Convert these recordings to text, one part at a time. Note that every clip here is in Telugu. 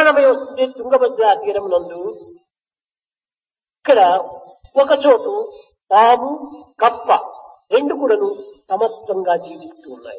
ప్రయాణమై వస్తుంది తుంగభద్ర తీరం నందు ఇక్కడ ఒక చోటు పాము కప్ప రెండు కూడాను సమత్వంగా జీవిస్తూ ఉన్నాయి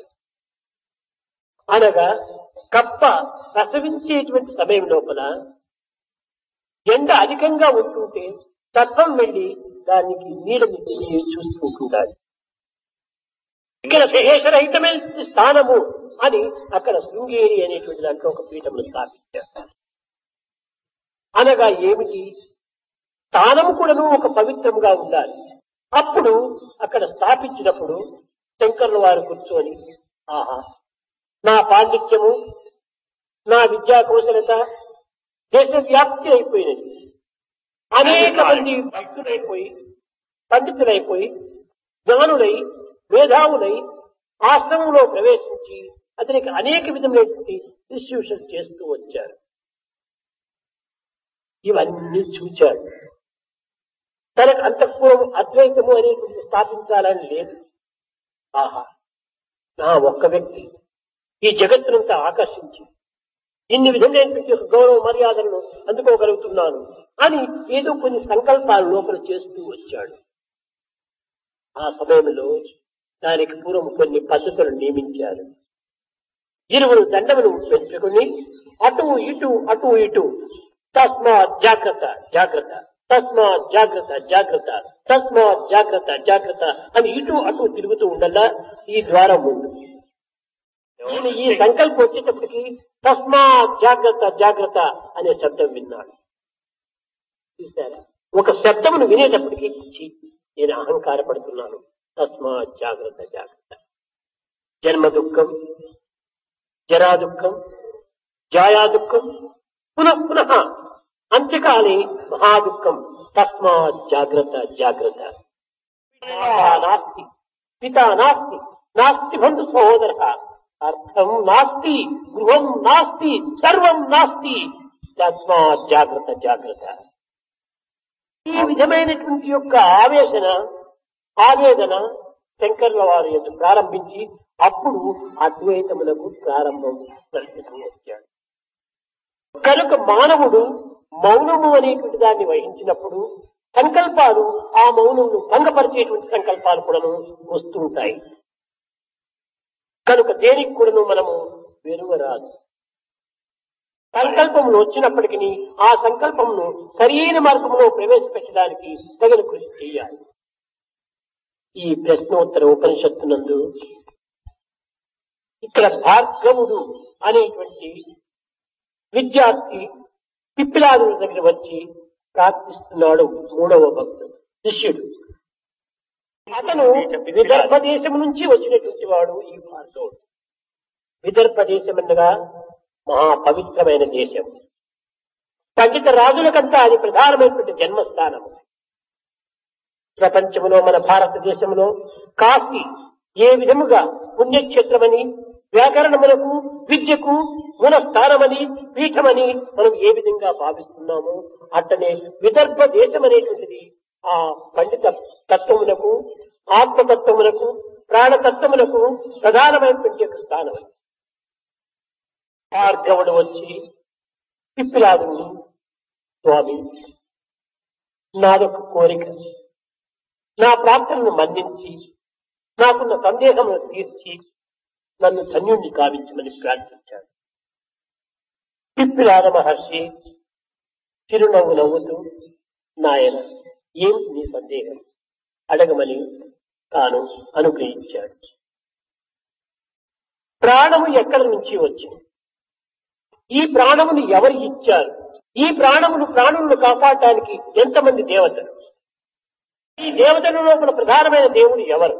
అనగా కప్ప ప్రసవించేటువంటి సమయం లోపల ఎండ అధికంగా ఉంటుంటే తత్వం వెళ్లి దానికి నీడని చూసుకుంటుంటాడు ఇక్కడ శేషరహితమైన స్థానము అని అక్కడ శృంగేరి అనేటువంటి దాంట్లో ఒక పీఠమును స్థాపించారు అనగా ఏమిటి స్థానము కూడాను ఒక పవిత్రంగా ఉండాలి అప్పుడు అక్కడ స్థాపించినప్పుడు శంకర్ల వారు కూర్చొని ఆహా నా పాండిత్యము నా విద్యా కౌశలత దేశవ్యాప్తి అయిపోయినది అనేక మంది భక్తులైపోయి పండితులైపోయి జ్ఞానులై మేధావులై ఆశ్రమంలో ప్రవేశించి అతనికి అనేక విధములైనటువంటి డిస్ట్రిబ్యూషన్ చేస్తూ వచ్చారు ఇవన్నీ చూచాడు తనకు అంతఃపూర్వం అద్వైతము అనేటువంటి స్థాపించాలని లేదు ఆహా నా ఒక్క వ్యక్తి ఈ జగత్తునంతా ఆకర్షించి ఇన్ని విధమైనటువంటి ఒక గౌరవ మర్యాదలను అందుకోగలుగుతున్నాను అని ఏదో కొన్ని సంకల్పాలు లోపల చేస్తూ వచ్చాడు ఆ సమయంలో దానికి పూర్వం కొన్ని పద్ధతులు నియమించారు ఇరువురు దండములు పెంచుకుని అటు ఇటు అటు ఇటు తస్మాత్ జాగ్రత్త జాగ్రత్త తస్మాత్ జాగ్రత్త జాగ్రత్త తస్మాత్ జాగ్రత్త జాగ్రత్త అని ఇటు అటు తిరుగుతూ ఉండల్లా ఈ ద్వారం ముందు ఈయన ఈ సంకల్పం వచ్చేటప్పటికి తస్మాత్ జాగ్రత్త జాగ్రత్త అనే శబ్దం విన్నాడు చూసారా ఒక శబ్దమును వినేటప్పటికి ఛీ, నేను అహంకారపడుతున్నాను తస్మాత్ జాగ్రత్త జాగ్రత్త జన్మ దుఃఖం జరా దుఃఖం జాయా దుఃఖం పునః పునః అంత్యకాలే మహాదుఃఖం తస్మాత్ జాగ్రత్త జాగ్రత్త పితా నాస్తి పితా నాస్తి నాస్తి బంధు సహోదర అర్థం నాస్తి గృహం నాస్తి సర్వం నాస్తి తస్మాత్ జాగ్రత్త జాగ్రత్త ఈ విధమైనటువంటి యొక్క ఆవేశన ఆవేదన శంకర్ల వారు ఎందు ప్రారంభించి అప్పుడు అద్వైతములకు ప్రారంభం ప్రస్తుతం వచ్చాడు కనుక మానవుడు మౌనము అనేటువంటి దాన్ని వహించినప్పుడు సంకల్పాలు ఆ మౌనమును భంగపరిచేటువంటి సంకల్పాలు కూడాను వస్తూ ఉంటాయి కనుక దేనికి కూడాను మనము వెరువరాదు సంకల్పములు వచ్చినప్పటికీ ఆ సంకల్పమును సరైన మార్గంలో ప్రవేశపెట్టడానికి తగిన కృషి చేయాలి ఈ ప్రశ్నోత్తర ఉపనిషత్తునందు ఇక్కడ భార్గవుడు అనేటువంటి విద్యార్థి పిప్పిలాదుల దగ్గర వచ్చి ప్రార్థిస్తున్నాడు మూడవ భక్తుడు శిష్యుడు అతను విదర్భ దేశం నుంచి వచ్చినటువంటి వాడు ఈ భార్గవుడు విదర్భ దేశం అనగా మహా పవిత్రమైన దేశం పండిత రాజులకంతా అది ప్రధానమైనటువంటి జన్మస్థానం ప్రపంచంలో మన భారతదేశంలో కాశీ ఏ విధముగా పుణ్యక్షేత్రమని వ్యాకరణములకు విద్యకు గుణస్థానమని పీఠమని మనం ఏ విధంగా భావిస్తున్నామో అట్టనే విదర్భ దేశం అనేటువంటిది ఆ పండిత తత్వమునకు ఆత్మతత్వమునకు ప్రాణతత్వమునకు ప్రధానమైనటువంటి యొక్క స్థానం అది. భార్గవుడు వచ్చి పిప్పిలాదుని స్వామి నాదొక కోరిక నా ప్రార్థనను మన్నించి నాకున్న సందేహమును తీర్చి నన్ను ధన్యుణ్ణి కావించమని ప్రార్థించాడు పిప్పిలాద మహర్షి చిరునవ్వు నవ్వుతూ నాయన ఏమిటి నీ సందేహం అడగమని తాను అనుగ్రహించాడు ప్రాణము ఎక్కడి నుంచి వచ్చింది ఈ ప్రాణమును ఎవరు ఇచ్చారు ఈ ప్రాణమును ప్రాణులను కాపాడటానికి ఎంతమంది దేవతలు ఈ దేవతల లోపల ప్రధానమైన దేవుడు ఎవరు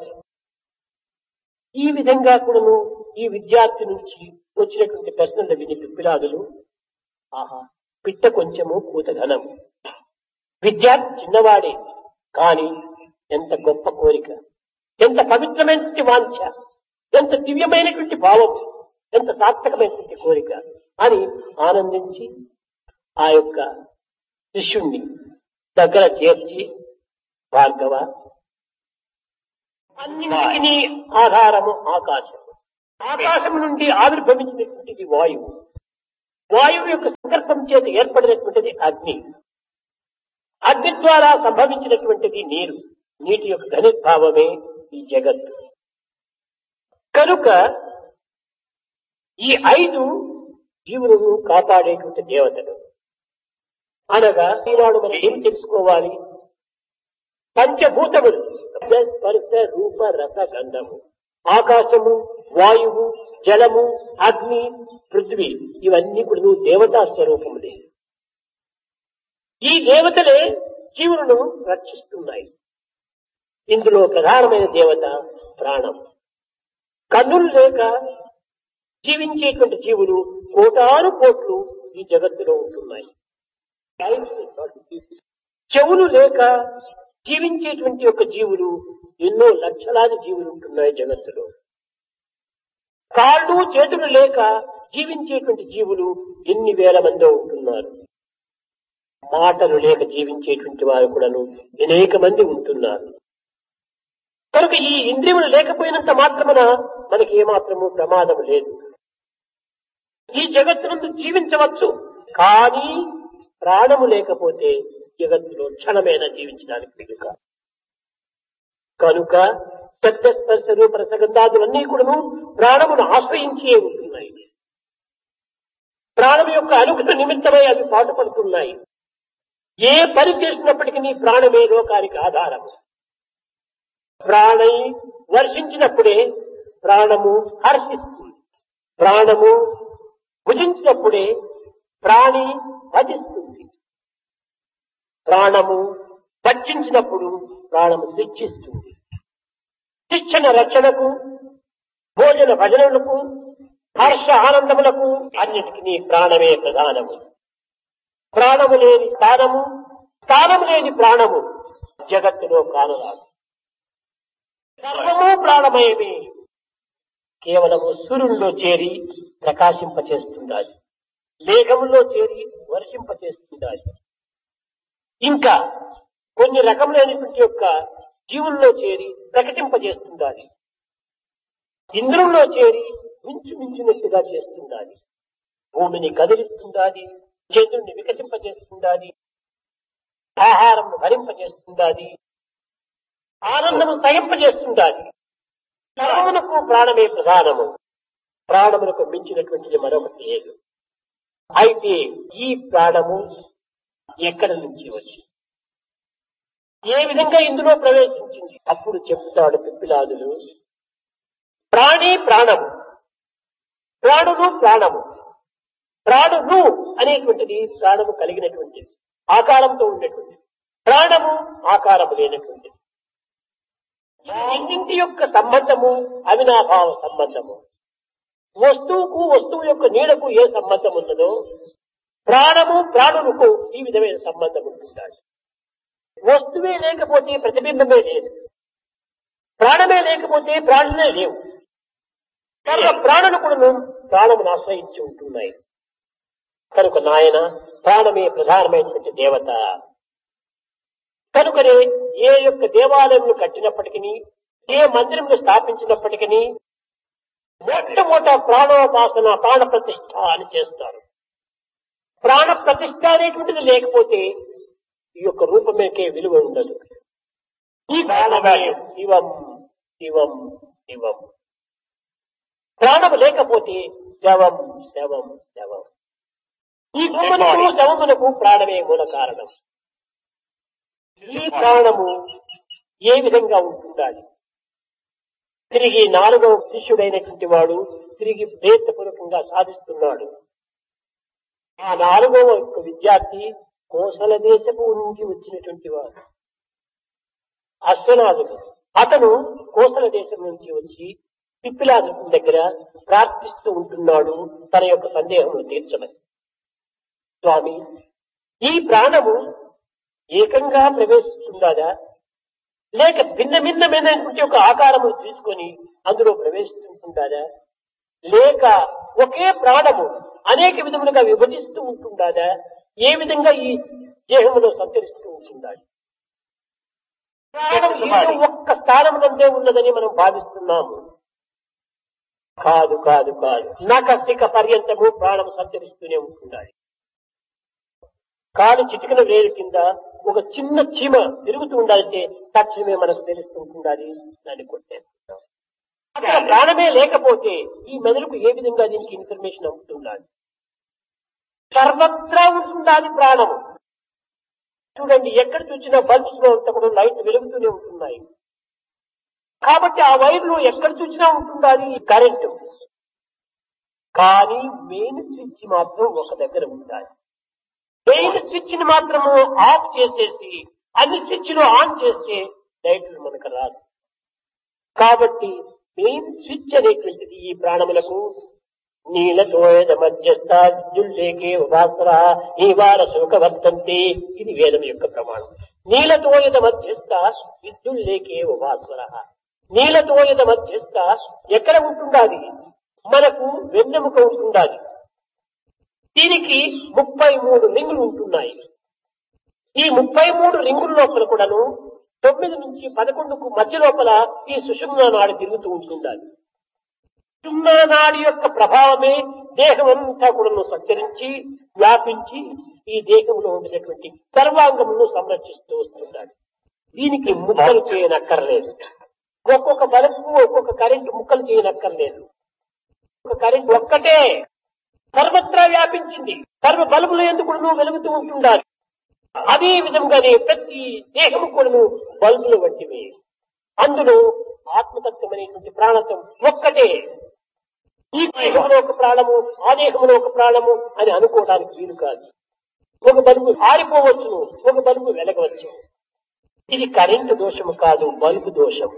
ఈ విధంగా కూడాను ఈ విద్యార్థి నుంచి వచ్చినటువంటి ప్రశ్నలు విని పిప్పిలాదులు ఆహా పిట్ట కొంచెము కూత ఘనము విద్యార్థి చిన్నవాడే కాని ఎంత గొప్ప కోరిక ఎంత పవిత్రమైనటువంటి వాంఛ ఎంత దివ్యమైనటువంటి భావం ఎంత సార్థకమైనటువంటి కోరిక అని ఆనందించి ఆ యొక్క శిష్యుణ్ణి దగ్గర చేర్చి భార్గవ అన్నింటినీ ఆధారము ఆకాశం ఆకాశం నుండి ఆవిర్భవించినటువంటిది వాయువు వాయువు యొక్క సంకల్పం చేత ఏర్పడినటువంటిది అగ్ని అగ్ని ద్వారా సంభవించినటువంటిది నీరు నీటి యొక్క ఘనిభావమే ఈ జగత్తు కనుక ఈ ఐదు జీవులను కాపాడేటువంటి దేవతలు అనగా ఈనాడు మనం ఏం తెలుసుకోవాలి పంచభూతములు స్పర్శ రూప రస గంధము ఆకాశము వాయువు జలము అగ్ని పృథ్వీ ఇవన్నీ కూడా దేవతా స్వరూపములే ఈ దేవతలే జీవులను రక్షిస్తున్నాయి ఇందులో ప్రధానమైన దేవత ప్రాణం కన్నులు లేక జీవించేటువంటి జీవులు కోటాను కోట్లు ఈ జగత్తులో ఉంటున్నాయి చెవులు లేక జీవించేటువంటి యొక్క జీవులు ఎన్నో లక్షలాది జీవులు ఉంటున్నాయి జగత్తులో కాళ్ళు చేతులు లేక జీవించేటువంటి జీవులు ఎన్ని వేల మందో ఉంటున్నారు మాటలు లేక జీవించేటువంటి వారు కూడాను అనేక మంది ఉంటున్నారు కనుక ఈ ఇంద్రియములు లేకపోయినంత మాత్రమున మనకి ఏమాత్రము ప్రమాదం లేదు ఈ జగత్తునందు జీవించవచ్చు కానీ ప్రాణము లేకపోతే జగత్తులో క్షణమైన జీవించడానికి వీలు కాదు కనుక సత్యస్పర్శ రూప రసగంధాదులన్నీ కూడాను ప్రాణమును ఆశ్రయించే ఉంటున్నాయి ప్రాణం యొక్క అనుగ్రహ నిమిత్తమై అవి పాటుపడుతున్నాయి ఏ పని చేసినప్పటికీ నీ ప్రాణమే లోకానికి ఆధారము ప్రాణై వర్షించినప్పుడే ప్రాణము హర్షిస్తుంది ప్రాణము భుజించినప్పుడే ప్రాణి భజిస్తుంది ప్రాణము భక్షించినప్పుడు ప్రాణము శిక్షిస్తుంది శిక్షణ రక్షణకు భోజన భజనలకు హర్ష ఆనందములకు అన్నిటికీ నీ ప్రాణమే ప్రధానము ప్రాణము లేని స్థానము స్థానము లేని ప్రాణము జగత్తులో కానరాదు సర్వము ప్రాణమయమే కేవలము సూర్యుల్లో చేరి ప్రకాశింపచేస్తుండాలి మేఘములో చేరి వర్షింపచేస్తుండాలి ఇంకా కొన్ని రకములైనటువంటి యొక్క జీవుల్లో చేరి ప్రకటింపజేస్తుండాలి ఇంద్రుల్లో చేరి మించు మించినట్టుగా చేస్తుండాలి భూమిని కదిలిస్తుండాలి చంద్రుని వికసింపజేస్తుండాలి ఆహారం భరింపజేస్తుండాలి ఆనందము సహింపజేస్తుండాలి సర్వమునకు ప్రాణమే ప్రధానము ప్రాణములకు మించినటువంటిది మరొకటి లేదు అయితే ఈ ప్రాణము ఎక్కడి నుంచి వచ్చి ఏ విధంగా ఇందులో ప్రవేశించింది అప్పుడు చెప్తాడు పిప్పిలాదులు ప్రాణి ప్రాణము ప్రాణులు ప్రాణము ప్రాణులు అనేటువంటిది ప్రాణము కలిగినటువంటిది ఆకారంతో ఉండేటువంటిది ప్రాణము ఆకారము లేనటువంటిది ఈ రెండింటి యొక్క సంబంధము అవినాభావ సంబంధము వస్తువుకు వస్తువు యొక్క నీడకు ఏ సంబంధం ఉన్నదో ప్రాణము ప్రాణులకు ఈ విధమైన సంబంధం ఉంటుంటాడు వస్తువే లేకపోతే ప్రతిబింబమే లేదు ప్రాణమే లేకపోతే ప్రాణులే లేవు కనుక ప్రాణులు కూడా ప్రాణమును ఆశ్రయించి ఉంటున్నాయి కనుక నాయన ప్రాణమే ప్రధానమైనటువంటి దేవత కనుకనే ఏ యొక్క దేవాలయములు కట్టినప్పటికీ ఏ మందిరములు స్థాపించినప్పటికీ మొట్టమొదట ప్రాణోపాసన ప్రాణ ప్రతిష్ఠ అని చేస్తారు ప్రాణ ప్రతిష్ఠ అనేటువంటిది లేకపోతే ఈ యొక్క రూపమేకే విలువ ఉండదు ఈ ప్రాణమే శివం శివం శివం ప్రాణము లేకపోతే శవం శవం శవం ఈ భూములకు శవమునకు ప్రాణమే మూల కారణం ఈ ప్రాణము ఏ విధంగా ఉంటుండాలి తిరిగి నాలుగవ శిష్యుడైనటువంటి వాడు తిరిగి ప్రయత్నపూర్వకంగా సాధిస్తున్నాడు ఆ నాలుగవ యొక్క విద్యార్థి కోసల దేశపు నుంచి వచ్చినటువంటి వాడు అశ్వనాథుడు అతను కోసల దేశం నుంచి వచ్చి పిప్పిలాదు దగ్గర ప్రార్థిస్తూ ఉంటున్నాడు తన యొక్క సందేహమును తీర్చమని స్వామి ఈ ప్రాణము ఏకంగా ప్రవేశిస్తుందా లేక భిన్న భిన్నమైనటువంటి ఒక ఆకారము తీసుకొని అందులో ప్రవేశిస్తుంటుందా లేక ఒకే ప్రాణము అనేక విధములుగా విభజిస్తూ ఉంటుందా ఏ విధంగా ఈ దేహములో సంచరిస్తూ ఉంటుండాలి ప్రాణం ఏదో ఒక్క స్థానమునందే ఉన్నదని మనం భావిస్తున్నాము కాదు కాదు కాదు నకస్తిక పర్యంతము ప్రాణం సంచరిస్తూనే ఉంటుండాలి కాలు చిటికన వేరు కింద ఒక చిన్న చీమ తిరుగుతూ ఉండాలంటే తక్షణమే మనకు తెలుస్తూ ఉండాలి దాన్ని కొట్టేస్తున్నాం అక్కడ ప్రాణమే లేకపోతే ఈ మెదడుకు ఏ విధంగా దీనికి ఇన్ఫర్మేషన్ అవుతుండాలి సర్వత్రా ఉంటుండాలి ప్రాణము చూడండి ఎక్కడ చూసినా బల్బ్స్ లో అంతా కూడా లైట్ వెలుగుతూనే ఉంటున్నాయి కాబట్టి ఆ వైర్లు ఎక్కడ చూసినా ఉంటుండాలి ఈ కరెంటు కానీ మెయిన్ స్విచ్ మాత్రం ఒక దగ్గర ఉండాలి మెయిన్ స్విచ్ ని మాత్రము ఆఫ్ చేసేసి అన్ని స్విచ్లు ఆన్ చేస్తే లైట్లు మనకు రాదు కాబట్టి మెయిన్ స్విచ్ అనేటువంటిది ఈ ప్రాణములకు నీలతోయద మధ్యస్థ విద్యుల్లేకే ఉపాసర నీవార శోకవర్తంతే ఇది వేదం యొక్క ప్రమాణం నీలతోయద మధ్యస్థ విద్యుల్లేకే ఉపాసర నీలతోయద మధ్యస్థ ఎక్కడ ఉంటుండాలి మనకు వెన్నెముక ఉంటుండాలి దీనికి ముప్పై మూడు లింగులు ఉంటున్నాయి ఈ ముప్పై మూడు లింగుల లోపల కూడాను తొమ్మిది నుంచి పదకొండుకు మధ్య లోపల ఈ సుషుమ్నా నాడు తిరుగుతూ ఉంటుండాలి సుషుమ్నా నాడి యొక్క ప్రభావమే దేహం అంతా కూడాను సంచరించి వ్యాపించి ఈ దేహంలో ఉండేటువంటి సర్వాంగములను సంరక్షిస్తూ వస్తుండాలి దీనికి ముక్కలు చేయనక్కర్లేదు ఒక్కొక్క బల్బు ఒక్కొక్క కరెంటు ముక్కలు చేయనక్కర్లేదు ఒక కరెంట్ ఒక్కటే సర్వత్రా వ్యాపించింది సర్వ బల్బులు ఎందుకు నువ్వు వెలుగుతూ ఉంటుండాలి అదే విధంగానే ప్రతి దేహము కూడాను బల్బులు వంటివి అందులో ఆత్మతత్వం అనేటువంటి ప్రాణత్వం ఒక్కటే ఈ దేహంలో ఒక ప్రాణము ఆ దేహంలో ఒక ప్రాణము అని అనుకోవడానికి వీలు కాదు ఒక బల్బు ఆరిపోవచ్చును ఒక బల్బు వెలగవచ్చు ఇది కరెంటు దోషము కాదు బల్బు దోషం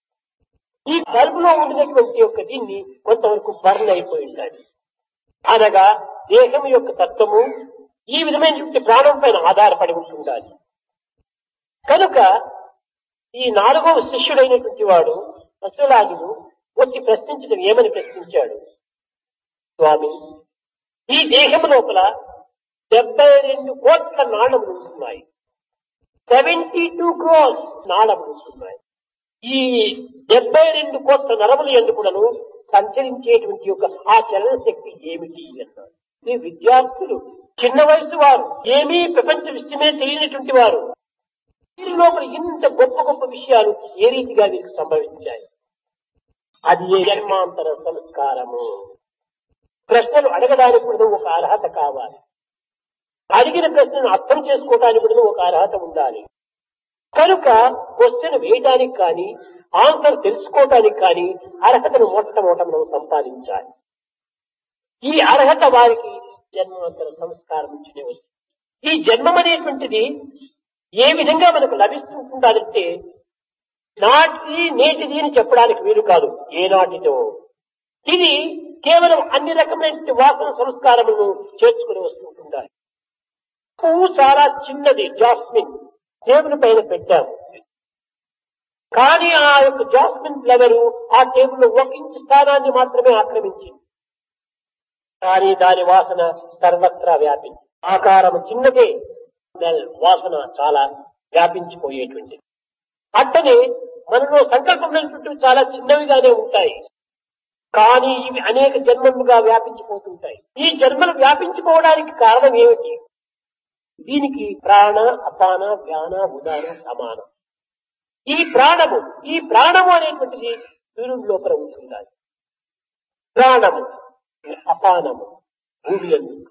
ఈ బల్బులో ఉండినటువంటి యొక్క దీన్ని కొంతవరకు బర్న్ అయిపోయి ఉండాలి అనగా దేహం యొక్క తత్వము ఈ విధమైనటువంటి ప్రాణం పైన ఆధారపడి ఉంటుండాలి కనుక ఈ నాలుగవ శిష్యుడైనటువంటి వాడు అసలాగుడు వచ్చి ప్రశ్నించడం ఏమని ప్రశ్నించాడు స్వామి ఈ దేహం లోపల డెబ్బై రెండు కోట్ల నాళములు ఉంటున్నాయి సెవెంటీ టూ క్రోస్ నాళములు ఉంటున్నాయి ఈ డెబ్బై రెండు కోట్ల నరములు ఎందుకులను సంచరించేటువంటి యొక్క ఆ చలన శక్తి ఏమిటి అన్నారు ఈ విద్యార్థులు చిన్న వయసు వారు ఏమీ ప్రపంచ విషయమే తెలియనటువంటి వారు వీరి లోపల ఇంత గొప్ప గొప్ప విషయాలు ఏ రీతిగా వీరికి సంభవించాయి అది ఏ జన్మాంతర సంస్కారము ప్రశ్నలు అడగడానికి కూడా ఒక అర్హత కావాలి అడిగిన ప్రశ్నను అర్థం చేసుకోవడానికి కూడా ఒక అర్హత ఉండాలి కనుక క్వశ్చన్ వేయడానికి కానీ ఆన్సర్ తెలుసుకోవటానికి కానీ అర్హతను మొట్టమొదట మనం సంపాదించాలి ఈ అర్హత వారికి జన్మాంతర సంస్కారం నుంచినే వస్తుంది ఈ జన్మం అనేటువంటిది ఏ విధంగా మనకు లభిస్తుంటుందంటే నాటిది నేటిది అని చెప్పడానికి వీలు కాదు ఏనాటిదో ఇది కేవలం అన్ని రకమైన వాసన సంస్కారములను చేర్చుకుని వస్తుంటుండాలి పువ్వు చాలా చిన్నది జాస్మిన్ టేబుల్ పైన పెట్టాము కానీ ఆ యొక్క జాస్మిన్ ఫ్లవర్ ఆ టేబుల్ ఒక ఇంచు స్థానాన్ని మాత్రమే ఆక్రమించింది కానీ దాని వాసన సర్వత్రా వ్యాపించి ఆకారం చిన్నదే దాని వాసన చాలా వ్యాపించిపోయేటువంటిది అట్టనే మనలో సంకల్పముల చుట్టూ చాలా చిన్నవిగానే ఉంటాయి కానీ ఇవి అనేక జన్మలుగా వ్యాపించిపోతుంటాయి ఈ జన్మలు వ్యాపించిపోవడానికి కారణం ఏమిటి దీనికి ప్రాణ అపాన వ్యాన ఉదాన సమానం ఈ ప్రాణము ఈ ప్రాణము అనేటువంటిది సూర్యుడి లోపల ఉంటుండాలి ప్రాణము అపానము భూమి అందు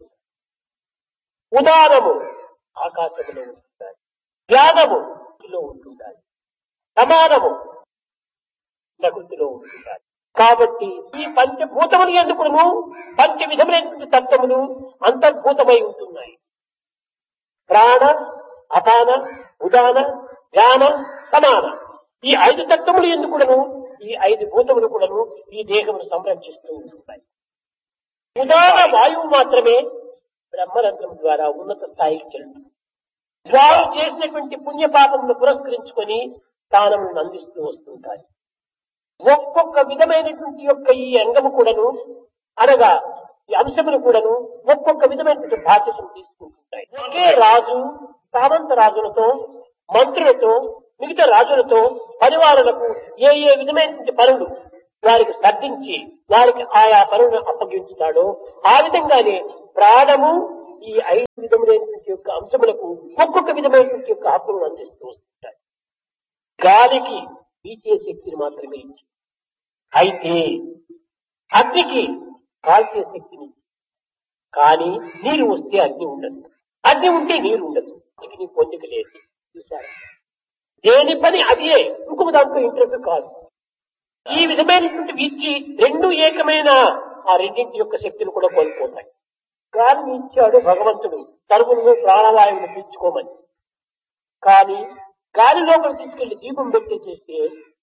ఉదానము ఆకాశంలో ఉంటుండాలి ధ్యానము లో ఉంటుండాలి సమానము ప్రకృతిలో ఉంటుండాలి కాబట్టి ఈ పంచభూతములు ఎందుకును పంచ విధములైనటువంటి తత్వములు అంతర్భూతమై ఉంటున్నాయి ప్రాణ అపాన ఉదాన ధ్యాన సమాన ఈ ఐదు తత్వములు ఎందుకును ఈ ఐదు భూతములు కూడాను ఈ దేహమును సంరక్షిస్తూ ఉంటున్నాయి ఉదాన వాయువు మాత్రమే బ్రహ్మరంధ్రం ద్వారా ఉన్నత స్థాయికి చెల్లుతుంది వారు చేసినటువంటి పుణ్యపాపమును పురస్కరించుకొని స్థానములను అందిస్తూ వస్తుంటాయి ఒక్కొక్క విధమైనటువంటి యొక్క ఈ అంగము కూడాను అనగా ఈ అంశములు కూడాను ఒక్కొక్క విధమైనటువంటి బాధ్యతను తీసుకుంటుంటాయి ఒకే రాజు సామంత రాజులతో మంత్రులతో మిగతా రాజులతో పరివారులకు ఏ ఏ విధమైనటువంటి పనులు వారికి సర్దించి వారికి ఆయా పనులను అప్పగించుతాడో ఆ విధంగానే ప్రాణము ఈ ఐదు విధములైనటువంటి యొక్క అంశములకు ఒక్కొక్క విధమైనటువంటి యొక్క హక్కులను అందిస్తూ వస్తుంటాయి గాలికి పీచే శక్తిని మాత్రమే ఇచ్చి అయితే అగ్నికి కాల్చే శక్తిని కానీ నీరు వస్తే అగ్ని ఉండదు అగ్ని ఉంటే నీరు ఉండదు అగ్ని పొందిక లేదు చూసారా దేని పని అదే ఇంకొక దాంట్లో ఇంట్రెస్ట్ కాదు ఈ విధమైనటువంటి ఇచ్చి రెండు ఏకమైన ఆ రెండింటి యొక్క శక్తిని కూడా కోల్పోతాయి గాలిని ఇచ్చాడు భగవంతుడు తరుగును ప్రాణవాయువును పీల్చుకోమని కానీ గాలి లోపల తీసుకెళ్లి దీపం పెట్టి చేస్తే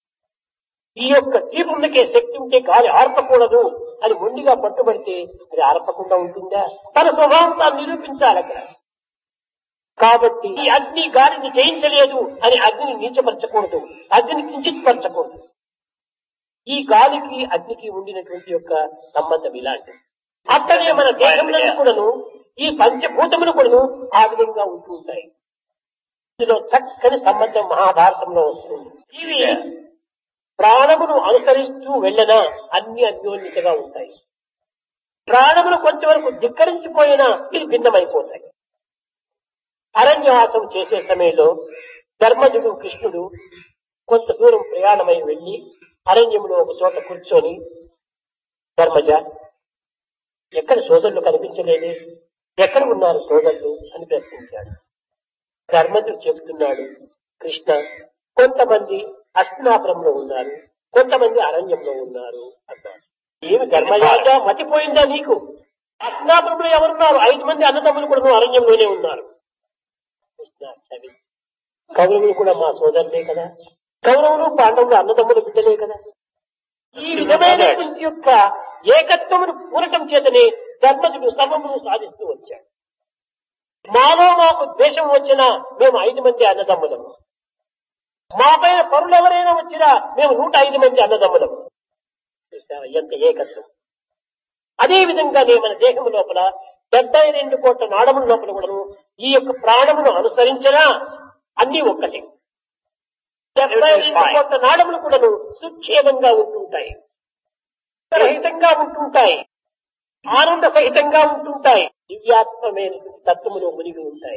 ఈ యొక్క దీపంకే శక్తి ఉంటే గాలి ఆర్పకూడదు అని మొండిగా పట్టుబడితే అది ఆర్పకుండా ఉంటుందా తన స్వభావం తాను నిరూపించాలి అక్కడ కాబట్టి ఈ అగ్ని గాలిని జయించలేదు అని అగ్నిని నీచపరచకూడదు అగ్నిని కించిత్పరచకూడదు ఈ గాలికి అగ్నికి ఉండినటువంటి యొక్క సంబంధం ఇలాంటిది అక్కడే మన దేహంలో కూడాను ఈ పంచభూతములు కూడాను ఆ విధంగా ఉంటూ ఉంటాయి ఇందులో చక్కని సంబంధం మహాభారతంలో వస్తుంది ఇవి ప్రాణమును అనుసరిస్తూ వెళ్ళనా అన్ని అన్యోన్యతగా ఉంటాయి ప్రాణములు కొంతవరకు ధిక్కరించిపోయినా ఇది భిన్నమైపోతాయి అరణ్యవాసం చేసే సమయంలో ధర్మజుడు కృష్ణుడు కొంత దూరం ప్రయాణమై వెళ్లి అరణ్యంలో ఒక చోట కూర్చొని ధర్మజ ఎక్కడ సోదరులు కనిపించలేదే ఎక్కడ ఉన్నారు సోదరులు అని ప్రశ్నించాడు ధర్మజుడు చెబుతున్నాడు కృష్ణ కొంతమంది అస్తినాపురంలో ఉన్నారు కొంతమంది అరణ్యంలో ఉన్నారు అన్నారు ఏమి ధర్మరాజ మతిపోయిందా నీకు అస్తినాపురంలో ఎవరున్నారు ఐదు మంది అన్నదమ్ములు కూడా నువ్వు అరణ్యంలోనే ఉన్నారు కృష్ణ సరే కౌరవులు కూడా మా సోదరులే కదా కౌరవులు పాండవులు అన్నదమ్ములు బిడ్డలే కదా ఈ విధమైనటువంటి యొక్క ఏకత్వమును పూరటం చేతనే ధర్మజుడు సర్వమును సాధిస్తూ వచ్చాడు మాలో మాకు ద్వేషం వచ్చినా మేము ఐదు మంది అన్నదమ్ములము మా పైన పరులు ఎవరైనా వచ్చినా మేము నూట ఐదు మంది అన్నదమ్ములము చూసావా ఎంత ఏకత్వం అదే విధంగానే మన దేహం లోపల డెబ్బై రెండు కోట్ల నాడముల లోపల కూడాను ఈ యొక్క ప్రాణమును అనుసరించినా అన్ని ఒక్కటే డెబ్బై రెండు కోట్ల నాడములు కూడాను సుక్షేమంగా ఉంటుంటాయి రహితంగా ఉంటుంటాయి ఆనంద సహితంగా ఉంటుంటాయి దివ్యాత్మమైనటువంటి తత్వములో మునిగి ఉంటాయి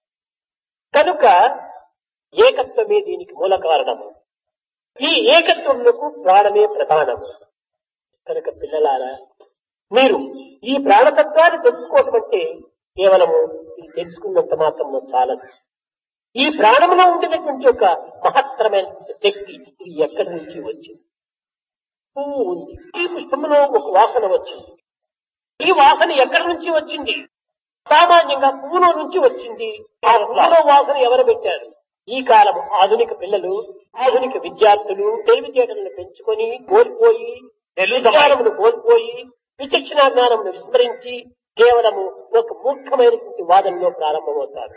కనుక ఏకత్వమే దీనికి మూల కారణము ఈ ఏకత్వములకు ప్రాణమే ప్రధానము కనుక పిల్లలారా మీరు ఈ ప్రాణతత్వాన్ని తెలుసుకోవటం అంటే కేవలము ఇది తెలుసుకున్నంత మాత్రం చాలదు ఈ ప్రాణంలో ఉండినటువంటి ఒక మహత్తరమైన శక్తి ఇది ఎక్కడి నుంచి వచ్చింది పువ్వు ఉంది ఈ పుష్పంలో ఒక వాసన వచ్చింది ఈ వాసన ఎక్కడి నుంచి వచ్చింది సామాన్యంగా పువ్వులో నుంచి వచ్చింది ఆ పువ్వులో వాసన ఎవరు పెట్టారు ఈ కాలం ఆధునిక పిల్లలు ఆధునిక విద్యార్థులు తెలివితేటలను పెంచుకొని కోల్పోయి విజ్ఞానమును కోల్పోయి విచక్షణ జ్ఞానమును విస్మరించి కేవలము ఒక మూర్ఖమైనటువంటి వాదనలో ప్రారంభమవుతారు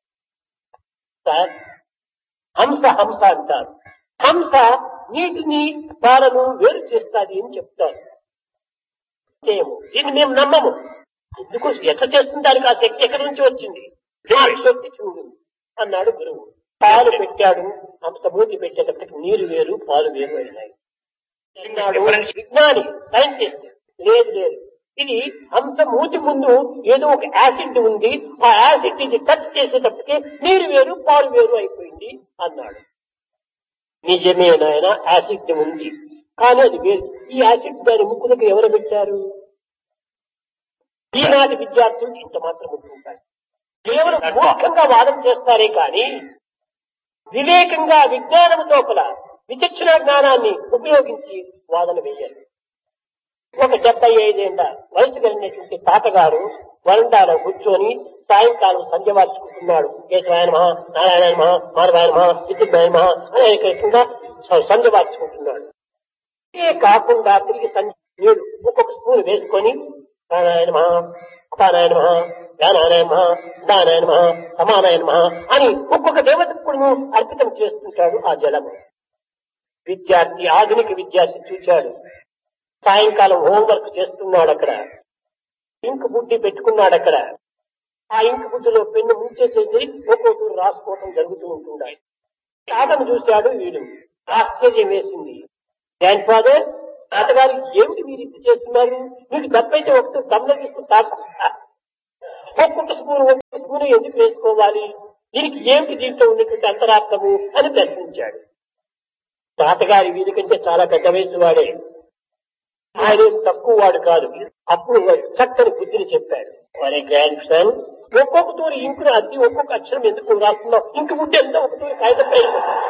సార్ హంస హంస అంటారు హంస నీటిని పాలను వేరు చేస్తాది అని చెప్తారు చేయము దీన్ని మేము నమ్మము ఎందుకు ఎట్లా చేస్తుంది దానికి ఆ శక్తి ఎక్కడి నుంచి వచ్చింది ఆ శక్తి చూడు అన్నాడు గురువు పాలు పెట్టాడు హంస మూతి పెట్టేటప్పటికి నీరు వేరు పాలు వేరు అయినాయి అన్నాడు విజ్ఞాని సైంటిస్ట్ లేదు లేదు ఇది హంస మూతి ముందు ఏదో ఒక యాసిడ్ ఉంది ఆ యాసిడ్ ఇది టచ్ చేసేటప్పటికే నీరు వేరు పాలు వేరు అయిపోయింది అన్నాడు నిజమే నాయన యాసిడ్ ఉంది కానీ అది వేరు ఈ యాసిడ్ దాని ముక్కు దగ్గర ఎవరు పెట్టారు ఈనాటి విద్యార్థులు ఇంత మాత్రం ఉంటుంటారు కేవలం మూర్ఖంగా వాదన చేస్తారే కానీ వివేకంగా విజ్ఞానం లోపల విచక్షణ జ్ఞానాన్ని ఉపయోగించి వాదన వేయాలి ఒక డెబ్బై ఐదేళ్ల వయసు కలిగినటువంటి తాతగారు వరండాలో కూర్చొని సాయంకాలం సంధ్య వార్చుకుంటున్నాడు కేశవాయన మహా నారాయణ మహా మానవాయన మహా విద్యుత్నాయన మహా అని ఆయన కృష్ణంగా సంధ్య వార్చుకుంటున్నాడు ఇదే కాకుండా తిరిగి సంధ్య నీళ్లు ఒక్కొక్క స్పూన్ వేసుకొని ప్రాణాయన మహా అపానాయన మహా జ్ఞానాయన మహా దానాయన మహా సమానాయన మహా అని ఒక్కొక్క దేవతకు అర్పితం చేస్తుంటాడు ఆ జలము విద్యార్థి ఆధునిక విద్యార్థి చూశాడు సాయంకాలం హోంవర్క్ చేస్తున్నాడు అక్కడ ఇంక్ బుడ్డి పెట్టుకున్నాడు అక్కడ ఆ ఇంక్ బుడ్డిలో పెన్ను ముంచేసేసి ఒక్కొక్కరు రాసుకోవటం జరుగుతూ ఉంటుండాయి తాతను చూశాడు వీడు ఆశ్చర్యం వేసింది గ్రాండ్ ఫాదర్ తాతగారు ఏమిటి మీరు ఇది చేస్తున్నారు మీకు తప్పైతే ఒకటి తమ్ముడు తీసుకుని తాత ఒక్కొక్క స్పూన్ ఒక్కొక్క స్పూన్ ఎందుకు వేసుకోవాలి దీనికి ఏమిటి దీంట్లో ఉన్నటువంటి అంతరార్థము అని ప్రశ్నించాడు తాతగారి వీరి కంటే చాలా పెద్ద వయసు వాడే ఆయన ఏం తక్కువ వాడు కాదు అప్పుడు వాడు చక్కని బుద్ధిని చెప్పాడు వారి గ్రాండ్ సన్ ఒక్కొక్క తూరి ఇంకును అద్ది ఒక్కొక్క అక్షరం ఎందుకు రాస్తున్నావు ఇంక ఉంటే ఎంత ఒక తూరి కాగితం పైన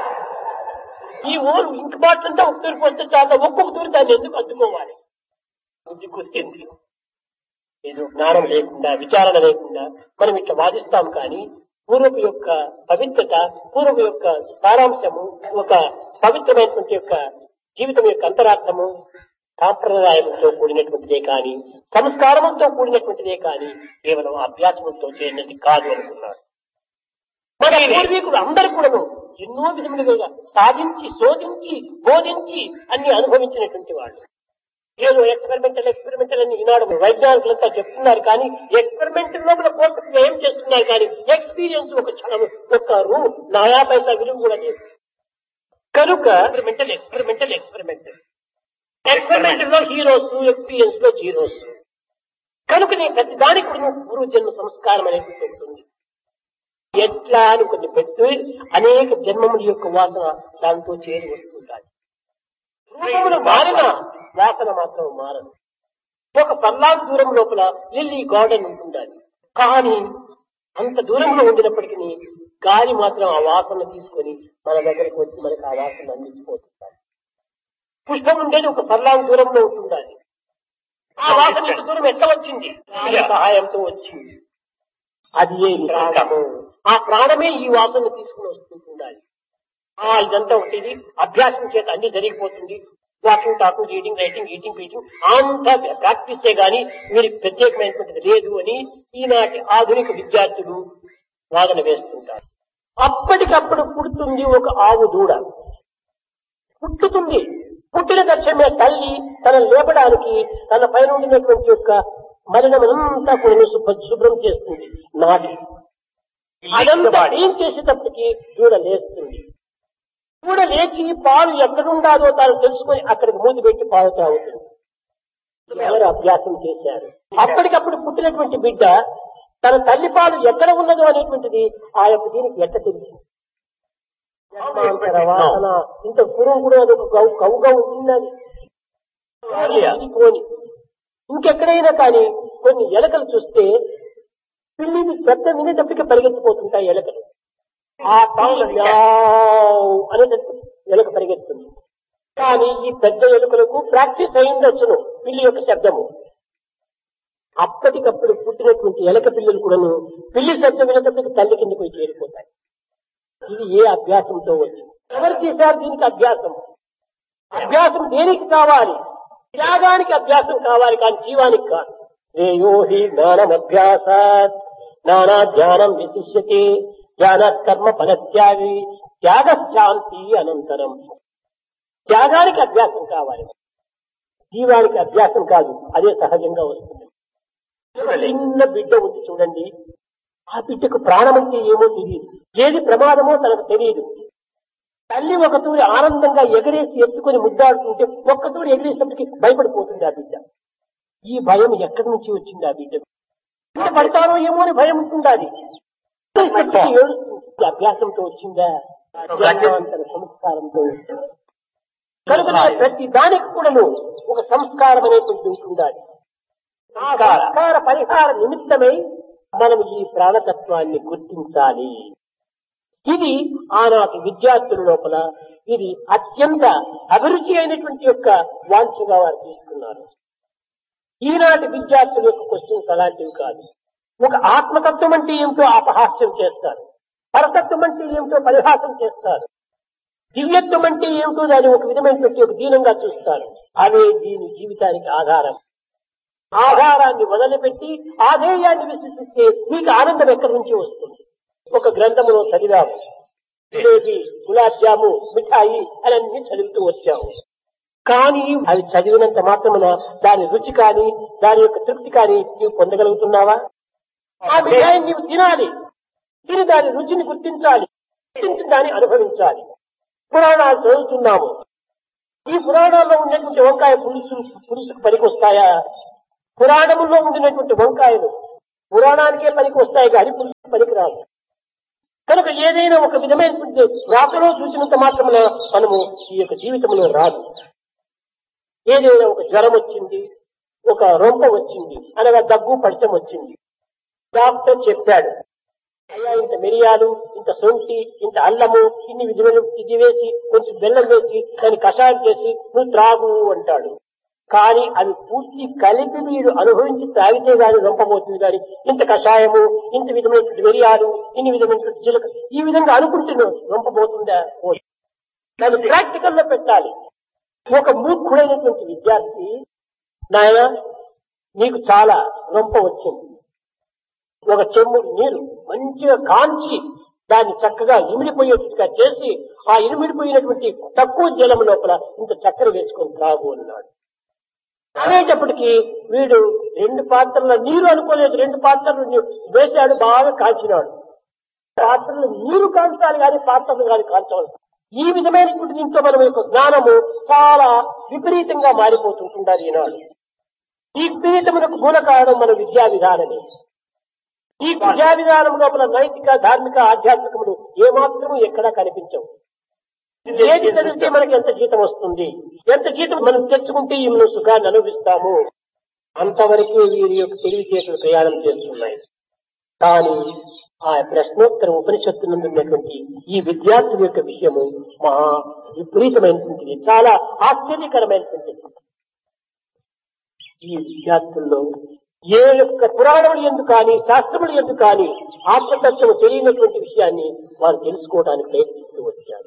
ఈ ఊరు ఇంక బాటిల్ అంతా ఒక తూరి పోతే చాలా ఒక్కొక్క తూరి దాన్ని ఎందుకు అద్దుకోవాలి బుద్ధి కుదిరింది ఏదో జ్ఞానం లేకుండా విచారణ లేకుండా మనం ఇట్లా వాదిస్తాం కానీ పూర్వపు యొక్క పవిత్రత పూర్వపు యొక్క సారాంశము ఒక పవిత్రమైనటువంటి యొక్క జీవితం యొక్క అంతరార్థము సాంప్రదాయంతో కూడినటువంటిదే కానీ సంస్కారముతో కూడినటువంటిదే కానీ కేవలం అభ్యాసంతో చేయనది కాదు అనుకున్నాడు మన పూర్వీకులు అందరూ కూడాను ఎన్నో విధములుగా సాధించి శోధించి బోధించి అన్ని అనుభవించినటువంటి వాళ్ళు ఏదో ఎక్స్పెరిమెంటల్ ఎక్స్పెరిమెంటల్ అని ఈనాడు వైజ్ఞానికులంతా చెప్తున్నారు కానీ ఎక్స్పెరిమెంట్ లోపల పోస్ట్ ఏం చేస్తున్నారు కానీ ఎక్స్పీరియన్స్ ఒక క్షణం ఒక రూ నయా పైసా విలువ కూడా లేదు కనుక ఎక్స్పెరిమెంటల్ ఎక్స్పెరిమెంటల్ ఎక్స్పెరిమెంటల్ ఎక్స్పెరిమెంట్ లో హీరోస్ ఎక్స్పీరియన్స్ లో జీరోస్ కనుక నేను ప్రతి దానికి కూడా పూర్వజన్మ సంస్కారం అనేది ఉంటుంది ఎట్లా అని కొన్ని పెట్టి అనేక జన్మముల యొక్క వాసన దాంతో చేరి వస్తుంటాయి రూపములు మారిన వాసన మాత్రం మారదు ఒక పల్లాకు దూరం లోపల లిల్లీ గార్డెన్ ఉంటుండాలి కానీ అంత దూరంలో ఉండినప్పటికీ గాలి మాత్రం ఆ వాసన తీసుకొని మన దగ్గరికి వచ్చి మనకి ఆ వాసన అందించిపోతుంటారు పుష్పం ఉండేది ఒక పల్లాకు దూరంలో ఉంటుండాలి ఆ వాసన ఇంత దూరం ఎట్లా వచ్చింది గాలి సహాయంతో వచ్చింది అది ఏ ప్రాణము ఆ ప్రాణమే ఈ వాసన తీసుకుని వస్తుంటుండాలి ఆ ఇదంతా ఒకటి అభ్యాసం చేత అన్ని జరిగిపోతుంది walking talking reading writing eating పీటింగ్ అంతా ప్రాక్టీసే గాని మీరు ప్రత్యేకమైనటువంటిది లేదు అని ఈనాటి ఆధునిక విద్యార్థులు వాదన వేస్తుంటారు అప్పటికప్పుడు పుడుతుంది ఒక ఆవు దూడ పుట్టుతుంది పుట్టిన దర్శనమే తల్లి తన లేపడానికి తన పైన ఉండినటువంటి యొక్క మలినమంతా కూడా శుభ్ర శుభ్రం చేస్తుంది నాటి అదంతా ఏం చేసేటప్పటికి దూడ లేస్తుంది దూడ లేచి పాలు ఎక్కడుండాలో తాను తెలుసుకొని అక్కడికి మూతి పెట్టి పాలు తాగుతుంది ఎవరు అభ్యాసం చేశారు అప్పటికప్పుడు పుట్టినటువంటి బిడ్డ తన తల్లి పాలు ఎక్కడ ఉన్నదో అనేటువంటిది ఆ యొక్క దీనికి ఎట్ట తెలిసింది జన్మాంతర వాసన ఇంత పూర్వం కూడా అది ఒక గౌ కవుగా ఉంటున్నది ఇది పోని ఇంకెక్కడైనా కానీ కొన్ని ఎలకలు చూస్తే పిల్లిని శబ్దం వినేటప్పటికి పరిగెత్తిపోతుంటాయి ఎలకలు ఆ సౌండ్ అనేటప్పుడు ఎలుక పరిగెత్తుంది కానీ ఈ పెద్ద ఎలుకలకు ప్రాక్టీస్ అయిందచ్చును పిల్లి యొక్క శబ్దము అప్పటికప్పుడు పుట్టినటువంటి ఎలక పిల్లలు కూడాను పిల్లి శబ్దం వినేటప్పటికి తల్లి కింద పోయి చేరిపోతాయి ఇది ఏ అభ్యాసంతో వచ్చింది ఎవరు చేశారు దీనికి అభ్యాసం అభ్యాసం దేనికి కావాలి త్యాగానికి అభ్యాసం కావాలి కానీ జీవానికి కాదు శ్రేయో హి జ్ఞానమభ్యాసాత్ నానా జ్ఞానం విశిష్యతే జ్ఞానాత్ కర్మ ఫలత్యాగి త్యాగశాంతి అనంతరం త్యాగానికి అభ్యాసం కావాలి జీవానికి అభ్యాసం కాదు అదే సహజంగా వస్తుంది ఒక చిన్న బిడ్డ ఉంది చూడండి ఆ బిడ్డకు ప్రాణం అంటే ఏమో తెలియదు ఏది ప్రమాదమో తనకు తెలియదు తల్లి ఒక తూరి ఆనందంగా ఎగరేసి ఎత్తుకొని ముద్దాడుతుంటే ఒక్క తూరి ఎగిరేసినప్పటికీ భయపడిపోతుంది ఆ బిడ్డ ఈ భయం ఎక్కడి నుంచి వచ్చింది ఆ బిడ్డ పడతానో ఏమో అని భయం ఉంటుండాలి ఏడుస్తుంది అభ్యాసంతో వచ్చిందా జన్మాంతర సంస్కారంతో వచ్చిందా? కనుక ప్రతి దానికి కూడాను ఒక సంస్కారం అనేటువంటి ఉంటుండాలి ఆ సంస్కార పరిహార నిమిత్తమై మనం ఈ ప్రాణతత్వాన్ని గుర్తించాలి ఇది ఆనాటి విద్యార్థుల లోపల ఇది అత్యంత అభిరుచి అయినటువంటి యొక్క వాంఛగా వారు తీసుకున్నారు ఈనాటి విద్యార్థుల యొక్క క్వశ్చన్స్ అలాంటివి కాదు ఒక ఆత్మతత్వం అంటే ఏమిటో అపహాస్యం చేస్తారు పరతత్వం అంటే ఏమిటో పరిహాసం చేస్తారు దివ్యత్వం అంటే ఏమిటో దాన్ని ఒక విధమైనటువంటి ఒక దీనంగా చూస్తారు అవే దీని జీవితానికి ఆధారం ఆధారాన్ని వదిలిపెట్టి ఆధేయాన్ని విశ్వసిస్తే మీకు ఆనందం ఎక్కడి నుంచి వస్తుంది ఒక గ్రంథములో చదివాము జిలేబీ గులాబ్ జాము మిఠాయి అలన్నీ చదువుతూ వచ్చాము కానీ అవి చదివినంత మాత్రమున దాని రుచి కానీ దాని యొక్క తృప్తి కానీ నీవు పొందగలుగుతున్నావా ఆ మిఠాయిని నీవు తినాలి తిని దాని రుచిని గుర్తించాలి గుర్తించి దాన్ని అనుభవించాలి పురాణాలు చదువుతున్నాము ఈ పురాణాల్లో ఉన్నటువంటి వంకాయ పులుసు పులుసుకు పనికి వస్తాయా పురాణముల్లో ఉండినటువంటి వంకాయలు పురాణానికే పనికి వస్తాయి కానీ పులుసు పనికి రాదు కనుక ఏదైనా ఒక విధమైనటువంటి రాకలో చూసినంత మాత్రమున మనము ఈ యొక్క జీవితంలో రాదు ఏదైనా ఒక జ్వరం వచ్చింది ఒక రొంప వచ్చింది అనగా దగ్గు పడితం వచ్చింది డాక్టర్ చెప్పాడు అయ్యా ఇంత మిరియాలు ఇంత సొంటి ఇంత అల్లము ఇన్ని విధమైన ఇది వేసి కొంచెం బెల్లం వేసి దాన్ని కషాయం చేసి నువ్వు త్రాగు అంటాడు కానీ అవి పూర్తి కలిపి మీరు అనుభవించి తాగితే గాని రొంపబోతుంది కానీ ఇంత కషాయము ఇంత విధమైనటువంటి మిరియాలు ఇన్ని విధమైనటువంటి జీలక ఈ విధంగా అనుకుంటే రొంపబోతుందా పోదు. దాన్ని ప్రాక్టికల్ లో పెట్టాలి ఒక మూర్ఖుడైనటువంటి విద్యార్థి నాయన నీకు చాలా రొంప వచ్చింది ఒక చెమ్ము నీరు మంచిగా కాంచి దాన్ని చక్కగా ఇమిడిపోయేట్టుగా చేసి ఆ ఇమిడిపోయినటువంటి తక్కువ జలం లోపల ఇంత చక్కెర వేసుకొని త్రాగు అన్నాడు అనేటప్పటికి వీడు రెండు పాత్రల నీరు అనుకోలేదు రెండు పాత్రలు నీ- వేశాడు బాగా కాల్చినాడు పాత్రలు నీరు కాల్చాలి కానీ పాత్రలు కానీ కాల్చవలసి ఈ విధమైనటువంటి దీంట్లో మనం యొక్క జ్ఞానము చాలా విపరీతంగా మారిపోతుంటుండాలి ఈనాడు ఈ విపరీతములకు మూల కారణం మన విద్యా విధానమే ఈ విద్యా విధానం లోపల నైతిక ధార్మిక ఆధ్యాత్మికములు ఏమాత్రము ఎక్కడా కనిపించవు ఏది చదివితే మనకి ఎంత జీతం వస్తుంది ఎంత జీతం మనం తెచ్చుకుంటే ఈ మనం సుఖాన్ని అనుభవిస్తాము అంతవరకే వీరి యొక్క తెలివితేటలు ప్రయాణం చేస్తున్నాయి కానీ ఆ ప్రశ్నోత్తర ఉపనిషత్తునందు ఉన్నటువంటి ఈ విద్యార్థుల యొక్క విషయము మహా విపరీతమైనటువంటిది చాలా ఆశ్చర్యకరమైనటువంటిది ఈ విద్యార్థుల్లో ఏ యొక్క పురాణములు ఎందుకు కానీ శాస్త్రములు ఎందుకు కానీ ఆత్మతత్వం తెలియనటువంటి విషయాన్ని వారు తెలుసుకోవడానికి ప్రయత్నిస్తూ వచ్చారు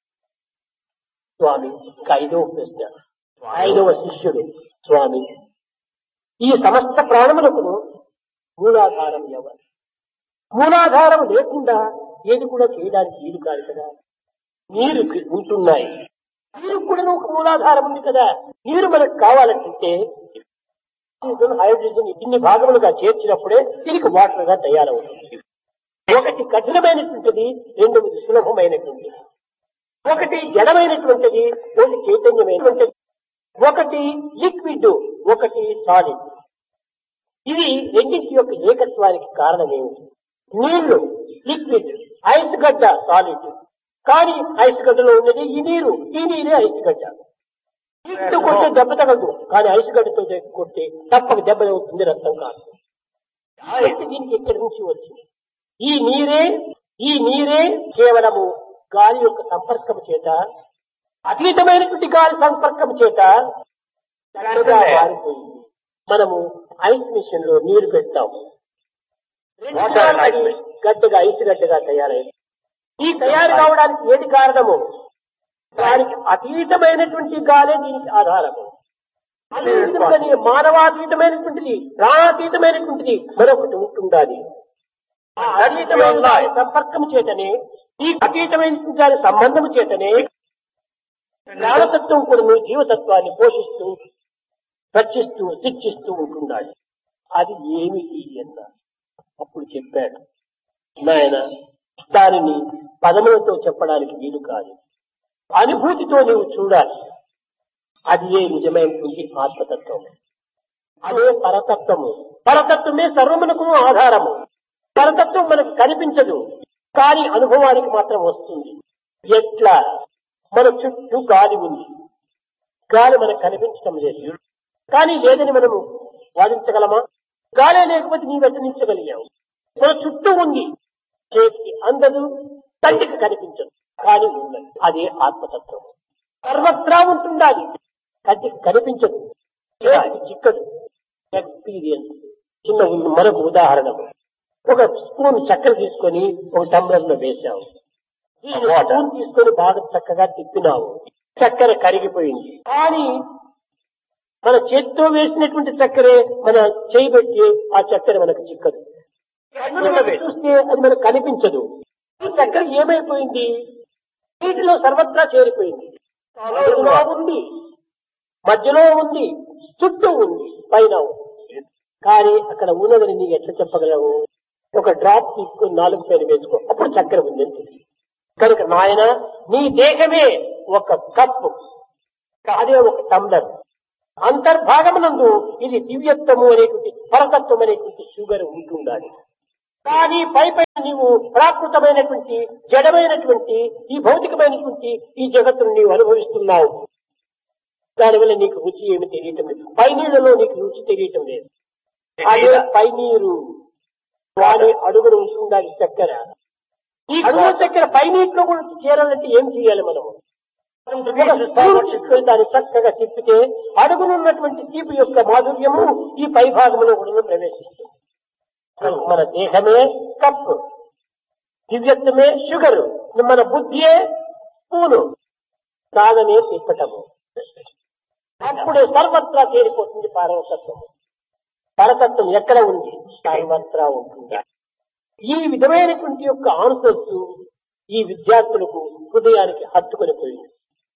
స్వామి ఇంకా ఐదవ ప్రశ్న ఐదవ శిష్యుడు స్వామి ఈ సమస్త ప్రాణములకు మూలాధారం ఎవరు మూలాధారం లేకుండా ఏది కూడా చేయడానికి వీలు కాదు కదా నీరు ఉంటున్నాయి నీరు కూడా ఒక మూలాధారం ఉంది కదా నీరు మనకు కావాలంటే ఆక్సిజన్ హైడ్రోజన్ ఇన్ని భాగములుగా చేర్చినప్పుడే దీనికి వాటర్ గా తయారవుతుంది ఒకటి కఠినమైనటువంటిది రెండవది సులభమైనటువంటిది ఒకటి జడమైనటువంటిది ఒకటి చైతన్యమైనటువంటిది ఒకటి లిక్విడ్ ఒకటి సాలిడ్ ఇది రెండింటి యొక్క ఏకత్వానికి కారణం ఏమిటి నీళ్లు లిక్విడ్ ఐస్ గడ్డ సాలిడ్ కానీ ఐస్ గడ్డలో ఉన్నది ఈ నీరు ఈ నీరే ఐస్ గడ్డ నీటితో కొట్టే దెబ్బ తగదు కానీ ఐస్ గడ్డతో కొట్టే తప్పక దెబ్బ అవుతుంది రక్తం కాదు అయితే దీనికి ఎక్కడి నుంచి వచ్చింది ఈ నీరే ఈ నీరే కేవలము గాలి యొక్క సంపర్కం చేత అతీతమైనటువంటి గాలి సంపర్కం చేత చక్కగా మారిపోయింది మనము ఐస్ మిషన్ లో నీరు పెడతాము రెండు Water దినాలు and ice అది machine. గడ్డగా ఐస్ గడ్డగా తయారైంది ఈ తయారు కావడానికి ఏది కారణము దానికి అతీతమైనటువంటి గాలే దీనికి ఆధారము అదే విధంగానే మానవాతీతమైనటువంటిది ప్రాణాతీతమైనటువంటిది మరొకటి ఉంటుండాలి ఆ అతీతమైన దాని సంపర్కం చేతనే ఈ అతీతమైనటువంటి దాని సంబంధం చేతనే జ్ఞానతత్వం కూడా మీ జీవతత్వాన్ని పోషిస్తూ రక్షిస్తూ శిక్షిస్తూ ఉంటుండాలి అది ఏమిటి అన్న అప్పుడు చెప్పాడు నాయన దానిని పదములతో చెప్పడానికి వీలు కాదు అనుభూతితో నీవు చూడాలి అది ఏ నిజమైనటువంటి ఆత్మతత్వం అదే పరతత్వము పరతత్వమే సర్వమునకు ఆధారము పరతత్వం మనకు కనిపించదు కానీ అనుభవానికి మాత్రం వస్తుంది ఎట్లా మన చుట్టూ గాలి ఉంది గాలి మనకు కనిపించడం లేదు కానీ లేదని మనము వాదించగలమా గాలే లేకపోతే నీ వెతనించగలిగావు మన చుట్టూ ఉంది చేతికి అందదు కంటికి కనిపించదు కానీ ఉన్నది అదే ఆత్మతత్వం సర్వత్రా ఉంటుండాలి కంటికి కనిపించదు చేతికి చిక్కదు ఎక్స్పీరియన్స్ చిన్న ఉన్న మరొక ఉదాహరణ ఒక స్పూన్ చక్కెర తీసుకొని ఒక టంబ్లర్ లో వేసావు ఈ స్పూన్ తీసుకొని బాగా చక్కగా తిప్పినావు చక్కెర కరిగిపోయింది కానీ మన చేతితో వేసినటువంటి చక్కెరే మన చేయి పెట్టి ఆ చక్కెర మనకు చిక్కదు కన్నుల పెట్టి చూస్తే అది మనకు కనిపించదు ఈ చక్కెర ఏమైపోయింది నీటిలో సర్వత్రా చేరిపోయింది అడుగులో ఉంది మధ్యలో ఉంది చుట్టూ ఉంది పైన ఉంది కానీ అక్కడ ఉన్నదని నీకు ఎట్లా చెప్పగలవు ఒక డ్రాప్ తీసుకుని నాలుగు పైన వేసుకో అప్పుడు చక్కెర ఉంది అని తెలుసు. కనుక నాయన నీ దేహమే ఒక కప్పు అదే ఒక టంబ్లర్ అంతర్భాగమునందు ఇది దివ్యత్వము అనేటువంటి పరతత్వం అనేటువంటి షుగర్ ఉంటుండాలి కానీ పై పై నీవు ప్రాకృతమైనటువంటి జడమైనటువంటి ఈ భౌతికమైనటువంటి ఈ జగత్తును నీవు అనుభవిస్తున్నావు దానివల్ల నీకు రుచి ఏమి తెలియటం లేదు పై నీళ్ళలో నీకు రుచి తెలియటం లేదు అదే పై నీరు వారి అడుగులు ఉంటుండాలి చక్కెర ఈ అడుగుల చక్కెర పై నీటిలో కూడా చేరాలంటే ఏం చేయాలి మనము ఒక స్పూన్ తీసుకొని దాన్ని చక్కగా తిప్పితే అడుగునున్నటువంటి తీపి యొక్క మాధుర్యము ఈ పై భాగంలో కూడా ప్రవేశిస్తుంది మన దేహమే కప్పు దివ్యత్వమే షుగరు మన బుద్ధియే స్పూను సాధనే తిప్పటము అప్పుడే సర్వత్రా చేరిపోతుంది పారవతత్వం పరతత్వం ఎక్కడ ఉంది సర్వత్రా ఉంటుందా ఈ విధమైనటువంటి యొక్క ఆన్సర్స్ ఈ విద్యార్థులకు హృదయానికి హత్తుకొని పోయింది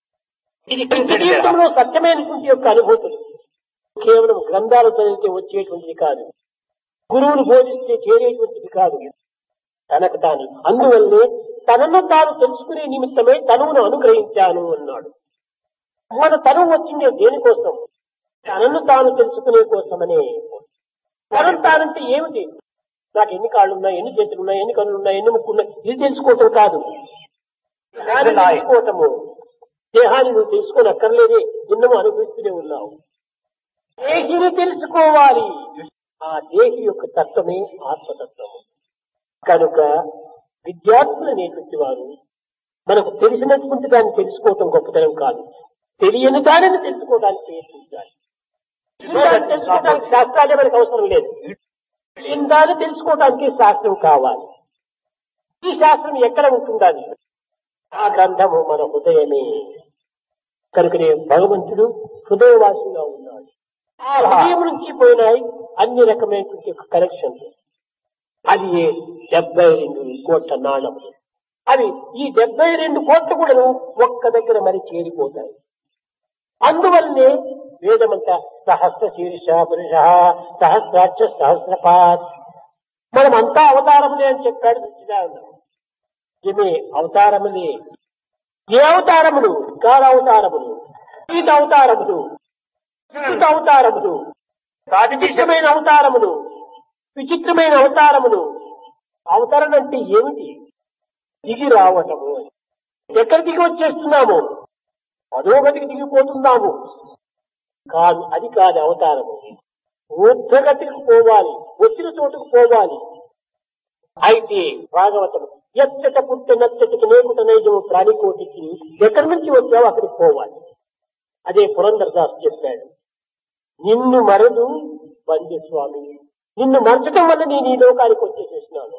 ఇది నిత్య జీవితంలో సత్యమైనటువంటి యొక్క అనుభూతులు కేవలం గ్రంథాలు చదివితే వచ్చేటువంటిది కాదు గురువులు బోధిస్తే చేరేటువంటిది కాదు తనకు తాను అందువల్లే తనను తాను తెలుసుకునే నిమిత్తమే తనువును అనుగ్రహించాను అన్నాడు మన తనువు వచ్చిందే దేనికోసం తనను తాను తెలుసుకునే కోసమనే తనను తానంటే ఏమిటి నాకు ఎన్ని కాళ్ళు ఉన్నాయి ఎన్ని చేతులు ఉన్నాయి ఎన్ని కళ్ళు ఉన్నాయి ఎన్ని ముక్కు ఉన్నాయి ఇది తెలుసుకోవటం కాదు దాన్ని తెలుసుకోవటము దేహాన్ని నువ్వు తెలుసుకొని అక్కర్లేదే ఎన్నమో అనుభవిస్తూనే ఉన్నావు దేహిని తెలుసుకోవాలి ఆ దేహి యొక్క తత్వమే ఆత్మతత్వము కనుక విద్యార్థులు అనేటువంటి వారు మనకు తెలిసినటువంటి దాన్ని తెలుసుకోవటం గొప్పతనం కాదు తెలియని దానిని తెలుసుకోవడానికి ప్రయత్నించాలి దాన్ని తెలుసుకోవడానికి శాస్త్రాలే మనకు అవసరం లేదు తెలియని దాన్ని తెలుసుకోవడానికి శాస్త్రం కావాలి ఈ శాస్త్రం ఎక్కడ ఉంటుండాలి ఆ గ్రంథము మన హృదయమే కనుకనే భగవంతుడు హృదయవాసిగా ఉన్నాడు ఆ హృదయం నుంచి పోయినాయి అన్ని రకమైనటువంటి కనెక్షన్స్ అది డెబ్బై రెండు కోట్ల నాణములు అవి ఈ డెబ్బై రెండు కోట్ల కూడా ఒక్క దగ్గర మరి చేరిపోతాయి అందువల్లనే వేదమంతా సహస్ర శీర్ష పురుష సహస్రాక్ష సహస్రపాత్ మనం అంతా అవతారములే అని చెప్పాడు సచ్చిదానంద నిజమే అవతారములే ఏ అవతారములు కాల అవతారములు గీత అవతారములు వికృత అవతారములు విచిత్రమైన అవతారములు విచిత్రమైన అవతారములు అవతరణ అంటే ఏమిటి దిగి రావటము అని. ఎక్కడ దిగి వచ్చేస్తున్నాము అధోగతికి దిగిపోతున్నాము కాదు అది కాదు అవతారము ఊర్ధగతికి పోవాలి వచ్చిన చోటుకు పోవాలి అయితే భాగవతం ఎచ్చట పుట్ట నచ్చటికి నేకుట నైజము ప్రాణికోటికి ఎక్కడి నుంచి వచ్చావో అక్కడికి పోవాలి అదే పురంధరదాస్ చెప్పాడు నిన్ను మరదు బంది స్వామి నిన్ను మరచటం వల్ల నేను ఈ లోకానికి వచ్చేసేసినాను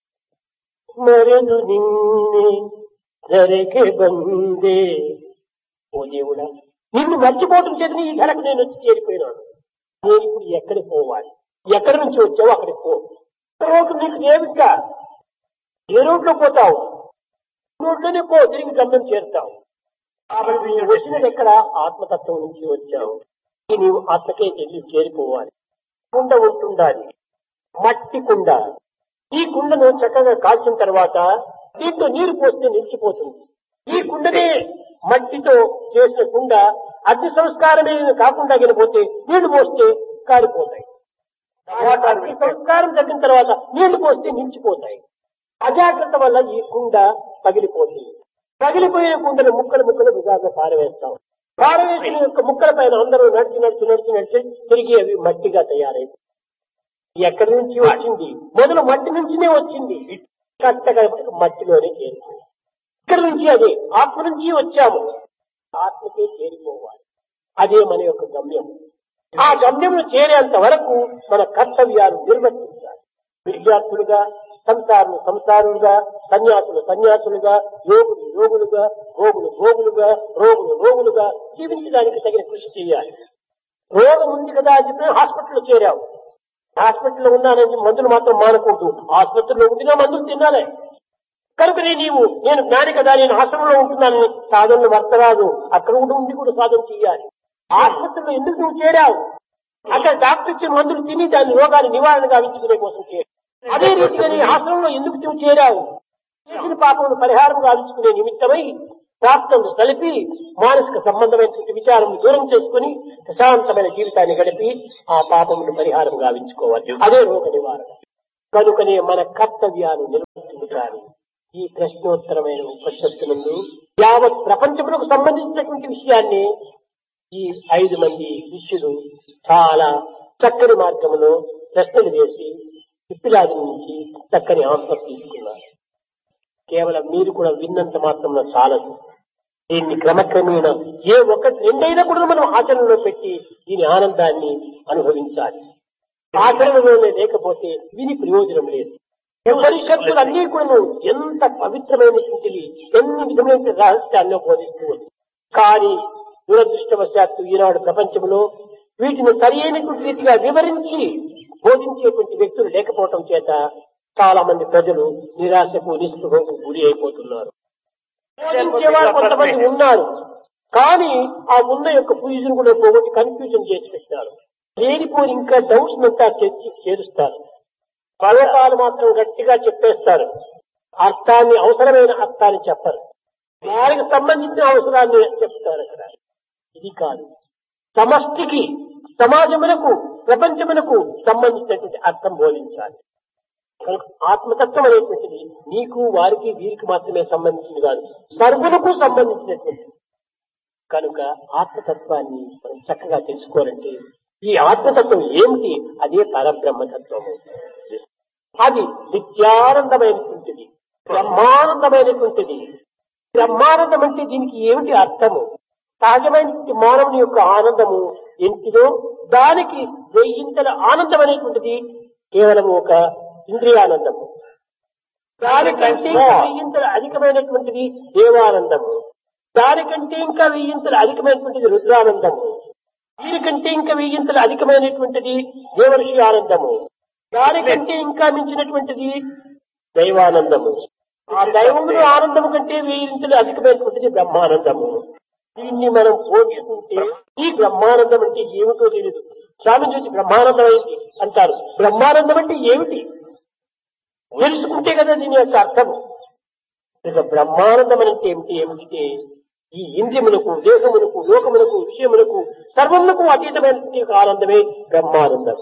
మరదు నిన్నే జరకే బందే ఓ దేవుడా నిన్ను మర్చిపోవటం చేత ఈ ధరకు నేను వచ్చి చేరిపోయినాను నేను ఇప్పుడు ఎక్కడికి పోవాలి ఎక్కడి నుంచి వచ్చావో అక్కడికి పో రోడ్డు నీకు ఏమిగా ఏ రోడ్లో పోతావు రోడ్లోనే పో తిరిగి గమ్యం చేరుతావు కాబట్టి నువ్వు వచ్చినది ఎక్కడ ఆత్మతత్వం నుంచి వచ్చావు ఈ నీవు ఆత్మకే చెల్లి చేరిపోవాలి కుండ ఉంటుండాలి మట్టి కుండ ఈ కుండను చక్కగా కాల్చిన తర్వాత దీంట్లో నీరు పోస్తే నిలిచిపోతుంది ఈ కుండనే మట్టితో చేసిన కుండ అగ్ని సంస్కారమే కాకుండా గనిపోతే నీళ్లు పోస్తే కాలిపోతాయి తర్వాత అగ్ని సంస్కారం తగ్గిన తర్వాత నీళ్లు పోస్తే నిలిచిపోతాయి అజాగ్రత్త వల్ల ఈ కుండ పగిలిపోతుంది పగిలిపోయిన కుండను ముక్కలు ముక్కలు విధాగా పారవేస్తాం పారవేసిన యొక్క ముక్కల పైన అందరూ నడిచి నడిచి నడిచి నడిచి తిరిగి అవి మట్టిగా తయారైంది ఎక్కడి నుంచి వచ్చింది మొదలు మట్టి నుంచినే వచ్చింది కట్టగా మట్టిలోనే చేరిపోయింది ఇక్కడ నుంచి అదే ఆత్మ నుంచి వచ్చాము ఆత్మకే చేరిపోవాలి అదే మన యొక్క గమ్యం ఆ గమ్యంలో చేరేంత వరకు మన కర్తవ్యాలు నిర్వర్తించాలి విద్యార్థులుగా సంసారులు సంసారులుగా సన్యాసులు సన్యాసులుగా యోగులు యోగులుగా రోగులు భోగులుగా రోగులు రోగులుగా జీవించడానికి తగిన కృషి చేయాలి రోగం ఉంది కదా అని చెప్పి హాస్పిటల్లో చేరావు హాస్పిటల్లో ఉన్నానని చెప్పి మందులు మాత్రం మానకూడదు ఆసుపత్రిలో ఉండినా మందులు తినాలే కనుకనే నీవు నేను జ్ఞాని కదా నేను ఆశ్రమంలో ఉంటున్నానని సాధనలు వర్తరాదు అక్కడ కూడా ఉండి కూడా సాధన చేయాలి ఆసుపత్రిలో ఎందుకు నువ్వు చేరావు అక్కడ డాక్టర్ ఇచ్చిన మందులు తిని దాని రోగాన్ని నివారణ గావించుకునే కోసం చేరావు అదే రీతిగా నీ ఆశ్రమంలో ఎందుకు నువ్వు చేరావు చేసిన పాపమును పరిహారం గావించుకునే నిమిత్తమై ప్రాప్తంలో కలిపి మానసిక సంబంధమైనటువంటి విచారం దూరం చేసుకుని ప్రశాంతమైన జీవితాన్ని గడిపి ఆ పాపమును పరిహారం గావించుకోవాలి అదే రోగ నివారణ కనుకనే మన కర్తవ్యాలు నిర్వర్తించాలి ఈ ప్రశ్నోత్తరమైన ఉపనిషత్తు నందు యావత్ ప్రపంచములకు సంబంధించినటువంటి విషయాన్ని ఈ ఐదు మంది శిష్యులు చాలా చక్కని మార్గంలో ప్రశ్నలు వేసి పిప్పిలాది నుంచి చక్కని ఆన్సర్ తీసుకున్నారు కేవలం మీరు కూడా విన్నంత మాత్రంలో చాలదు దీన్ని క్రమక్రమేణా ఏ ఒక్కటి రెండైనా కూడా మనం ఆచరణలో పెట్టి దీని ఆనందాన్ని అనుభవించాలి ఆచరణలోనే లేకపోతే విని ప్రయోజనం లేదు ఉపనిషత్తులు అన్ని కూడా ఎంత పవిత్రమైనటువంటివి ఎన్ని విధమైన రహస్యాల్లో బోధిస్తూ ఉంది కానీ దురదృష్టవశాత్తు ఈనాడు ప్రపంచంలో వీటిని సరి అయినటువంటి రీతిగా వివరించి బోధించేటువంటి వ్యక్తులు లేకపోవటం చేత చాలా మంది ప్రజలు నిరాశకు నిస్పృహకు గురి అయిపోతున్నారు బోధించేవారు కొంతమంది ఉన్నారు కానీ ఆ ఉన్న యొక్క పూజను కూడా పోగొట్టి కన్ఫ్యూజన్ చేసి పెట్టారు లేనిపోయి ఇంకా డౌట్స్ అంతా తెచ్చి చేరుస్తారు పలకాలు మాత్రం గట్టిగా చెప్పేస్తారు అర్థాన్ని అవసరమైన అర్థాన్ని చెప్పరు వారికి సంబంధించిన అవసరాన్ని చెప్తారు అక్కడ ఇది కాదు సమష్టికి సమాజమునకు ప్రపంచమునకు సంబంధించినటువంటి అర్థం బోధించాలి కనుక ఆత్మతత్వం అనేటువంటిది నీకు వారికి వీరికి మాత్రమే సంబంధించింది కాదు సర్వులకు సంబంధించినటువంటిది కనుక ఆత్మతత్వాన్ని మనం చక్కగా తెలుసుకోవాలంటే ఈ ఆత్మతత్వం ఏమిటి అదే పరబ్రహ్మతత్వము అది నిత్యానందమైనటువంటిది బ్రహ్మానందమైనటువంటిది బ్రహ్మానందం అంటే దీనికి ఏమిటి అర్థము సహజమైన మానవుని యొక్క ఆనందము ఎంటిదో దానికి వెయ్యింతల ఆనందం అనేటువంటిది కేవలం ఒక ఇంద్రియానందము దానికంటే ఇంకా వెయ్యింతల అధికమైనటువంటిది దేవానందము దానికంటే ఇంకా వెయ్యింతల అధికమైనటువంటిది రుద్రానందము దీనికంటే ఇంకా వెయ్యింతల అధికమైనటువంటిది దేవర్షి ఆనందము దానికంటే ఇంకా మించినటువంటిది దైవానందము ఆ దైవములు ఆనందము కంటే వెయ్యింతలు అధికమైనటువంటిది బ్రహ్మానందము దీన్ని మనం పోల్చుకుంటే ఈ బ్రహ్మానందం అంటే ఏమిటో తెలియదు స్వామి చూసి బ్రహ్మానందం అయింది అంటారు బ్రహ్మానందం అంటే ఏమిటి తెలుసుకుంటే కదా దీని యొక్క అర్థము ఇక బ్రహ్మానందం అంటే ఏమిటి ఏమిటి ఈ ఇంద్రియములకు దేహములకు లోకములకు విషయములకు సర్వములకు అతీతమైన ఆనందమే బ్రహ్మానందం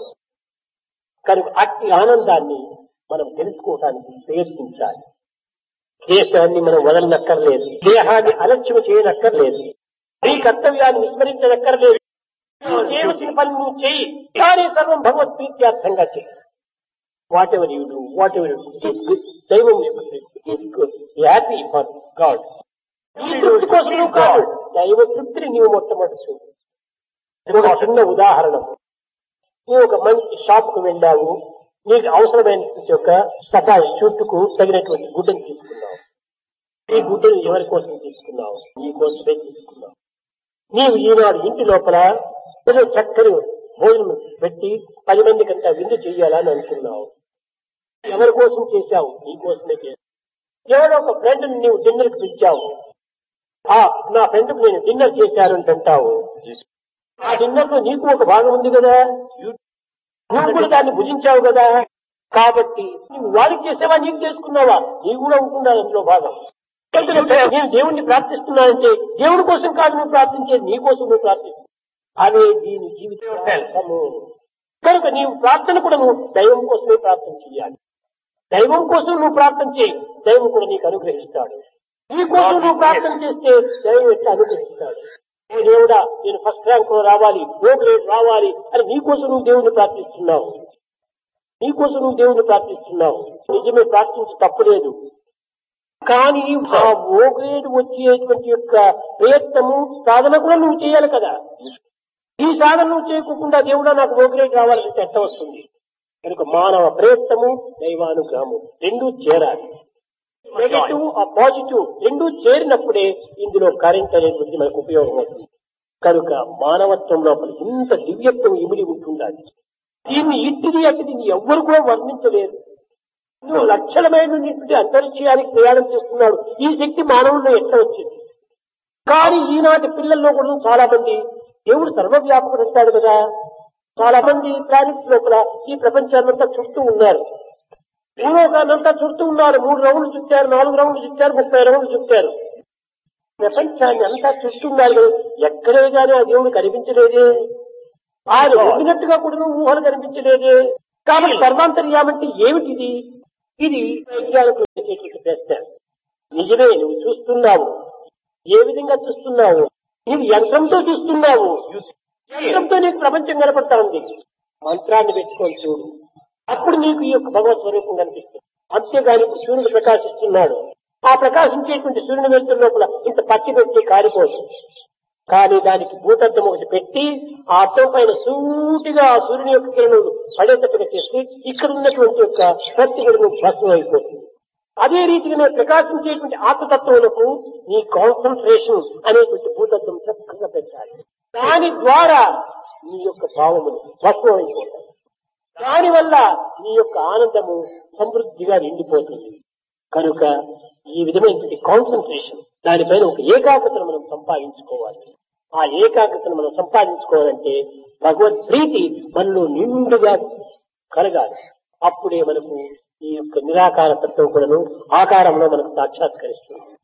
కనుక అట్టి ఆనందాన్ని మనం తెలుసుకోవటానికి ప్రయత్నించాలి దేశాన్ని మనం వదలనక్కర్లేదు దేహాన్ని అలక్ష్యం చేయనక్కర్లేదు నీ కర్తవ్యాన్ని విస్మరించనక్కర్లేదు నువ్వు చేయవలసిన పని నువ్వు చేయి కానీ సర్వం భగవత్ ప్రీత్యార్థంగా చేయి whatever you do whatever దైవం హ్యాపీ ఫర్ గాడ్ నీ తృప్తి కోసం నువ్వు కాదు దైవ తృప్తిని నీవు మొట్టమొదటి చూడు ఇది ఒక చిన్న ఉదాహరణ నువ్వు ఒక మంచి షాప్ కు వెళ్ళావు నీకు అవసరమైనటువంటి ఒక సఫాయి షూట్కు తగినటువంటి గుడ్డను తీసుకున్నావు ఈ గుడ్డను ఎవరి కోసం తీసుకున్నావు నీ కోసమే తీసుకున్నావు నీవు ఈనాడు ఇంటి లోపల ఏదో చక్కని భోజనం పెట్టి పది మందికంతా విందు చెయ్యాలని అనుకున్నావు ఎవరి కోసం చేశావు నీ కోసమే చేశావు ఎవరో ఒక ఫ్రెండ్ నీవు డిన్నర్ కి పిలిచావు ఆ నా ఫ్రెండ్ నేను డిన్నర్ చేశాను అని అంటావు ఆ డిన్నర్ లో నీకు ఒక భాగం ఉంది కదా నువ్వు కూడా దాన్ని భుజించావు కదా కాబట్టి నువ్వు వారికి చేసావా నీకు చేసుకున్నావా నీకు కూడా ఉంటున్నావు అందులో భాగం ఎందుకంటే నేను దేవుణ్ణి ప్రార్థిస్తున్నానంటే దేవుడి కోసం కాదు నువ్వు ప్రార్థించేది నీ కోసం నువ్వు ప్రార్థిస్తున్నావు అదే దీని జీవితము కనుక నీవు ప్రార్థన కూడా నువ్వు దైవం కోసమే ప్రార్థన చేయాలి దైవం కోసం నువ్వు ప్రార్థన చేయి దైవం కూడా నీకు అనుగ్రహిస్తాడు నీ కోసం నువ్వు ప్రార్థన చేస్తే దైవం ఎట్లా అనుగ్రహిస్తాడు ఓ దేవుడా నేను ఫస్ట్ ర్యాంక్ లో రావాలి ఓ గ్రేడ్ రావాలి అని నీ కోసం నువ్వు దేవుడిని ప్రార్థిస్తున్నావు నీ కోసం నువ్వు దేవుడిని ప్రార్థిస్తున్నావు నిజమే ప్రార్థించి తప్పులేదు కానీ ఆ ఓ గ్రేడ్ వచ్చేటువంటి యొక్క ప్రయత్నము సాధన కూడా నువ్వు చేయాలి కదా ఈ సాధన నువ్వు చేయకుండా దేవుడా నాకు ఓ గ్రేడ్ రావాలంటే ఎట్ట వస్తుంది కనుక మానవ ప్రయత్నము దైవానుగ్రహము రెండూ చేరాలి నెగటివ్ ఆ పాజిటివ్ రెండూ చేరినప్పుడే ఇందులో కరెంట్ అనేటువంటిది మనకు ఉపయోగం అవుతుంది కనుక మానవత్వం లోపల ఇంత దివ్యత్వం ఇమిడి ఉంటుండాలి దీన్ని ఇట్టిది అట్టిది ఎవ్వరు కూడా వర్ణించలేరు నువ్వు లక్షలమైనటువంటి అంతరిక్షయానికి ప్రయాణం చేస్తున్నాడు ఈ శక్తి మానవుల్లో ఎట్లా వచ్చింది కానీ ఈనాటి పిల్లల్లో కూడా చాలా మంది దేవుడు సర్వవ్యాపకుడు అంటాడు కదా చాలా మంది ప్లానెట్స్ లోపల ఈ ప్రపంచాన్నంతా చుట్టూ ఉన్నారు భూలోకాన్నంతా చుట్టూ ఉన్నారు మూడు రౌండ్లు చుట్టారు నాలుగు రౌండ్లు చుట్టారు ముప్పై రౌండ్లు చుట్టారు ప్రపంచాన్ని అంతా చూస్తున్నారు కదా, ఎక్కడే గానీ ఆ దేవుడు కనిపించలేదే ఆయన ఉండినట్టుగా కూడా ఊహలు కనిపించలేదే కాబట్టి సర్వాంతర్యామంటే ఏమిటిది ఇది వైజ్ఞానికులు చేసేటువంటి ప్రశ్న నిజమే నువ్వు చూస్తున్నావు ఏ విధంగా చూస్తున్నావు నువ్వు యంత్రంతో చూస్తున్నావు యంత్రంతో నీకు ప్రపంచం కనపడతా ఉంది మంత్రాన్ని పెట్టుకొని చూడు అప్పుడు నీకు ఈ యొక్క భగవత్ స్వరూపం కనిపిస్తుంది అంతేగాని ఇప్పుడు సూర్యుడు ప్రకాశిస్తున్నాడు ఆ ప్రకాశించేటువంటి సూర్యుని వెళ్తున్న లోపల ఇంత పచ్చి పెట్టి కారిపోదు కానీ దానికి భూతత్వం ఒకటి పెట్టి ఆ అర్థం పైన సూటిగా ఆ సూర్యుని యొక్క కిరణులు పడేటట్టుగా చేసి ఇక్కడ ఉన్నటువంటి యొక్క ప్రతి కిరణం భస్మం అయిపోతుంది అదే రీతిగానే ప్రకాశించేటువంటి ఆత్మతత్వములకు నీ కాన్సన్ట్రేషన్ అనేటువంటి భూతత్వం చక్కగా పెట్టాలి దాని ద్వారా నీ యొక్క భావములు భస్మం అయిపోతాయి దాని వల్ల నీ యొక్క ఆనందము సమృద్ధిగా నిండిపోతుంది కనుక ఈ విధమైనటువంటి కాన్సన్ట్రేషన్ దానిపైన ఒక ఏకాగ్రతను మనం సంపాదించుకోవాలి ఆ ఏకాగ్రతను మనం సంపాదించుకోవాలంటే భగవత్ ప్రీతి మనలో నిండుగా కలగాలి అప్పుడే మనకు ఈ యొక్క నిరాకార తత్వం కూడాను ఆకారంలో మనకు సాక్షాత్కరిస్తుంది